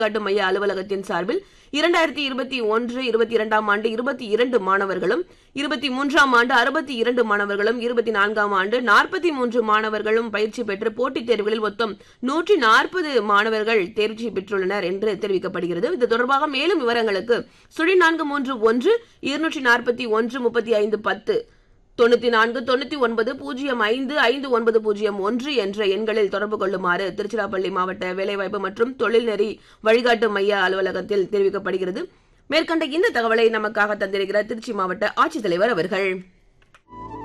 வழிகாட்டு மைய அலுவலகத்தின் சார்பில் இரண்டாயிரத்தி இருபத்தி ஒன்று இருபத்தி இரண்டாம் ஆண்டு இருபத்தி இரண்டு மாணவர்களும் இருபத்தி மூன்றாம் ஆண்டு அறுபத்தி இரண்டு மாணவர்களும் இருபத்தி நான்காம் ஆண்டு நாற்பத்தி மூன்று மாணவர்களும் பயிற்சி பெற்று போட்டித் தேர்வுகளில் மொத்தம் நூற்றி நாற்பது மாணவர்கள் தேர்ச்சி பெற்றுள்ளனர் என்று தெரிவிக்கப்படுகிறது இது தொடர்பாக மேலும் விவரங்களுக்கு சுழி நான்கு மூன்று ஒன்று இருநூற்றி நாற்பத்தி ஒன்று முப்பத்தி ஐந்து பத்து தொண்ணூத்தி நான்கு தொண்ணூத்தி ஒன்பது பூஜ்ஜியம் ஐந்து ஐந்து ஒன்பது பூஜ்ஜியம் ஒன்று என்ற எண்களில் தொடர்பு கொள்ளுமாறு திருச்சிராப்பள்ளி மாவட்ட வேலைவாய்ப்பு மற்றும் தொழில்நெறி வழிகாட்டு மைய அலுவலகத்தில் தெரிவிக்கப்படுகிறது மேற்கண்ட இந்த தகவலை நமக்காக தந்திருக்கிறார் திருச்சி மாவட்ட ஆட்சித்தலைவர் அவர்கள்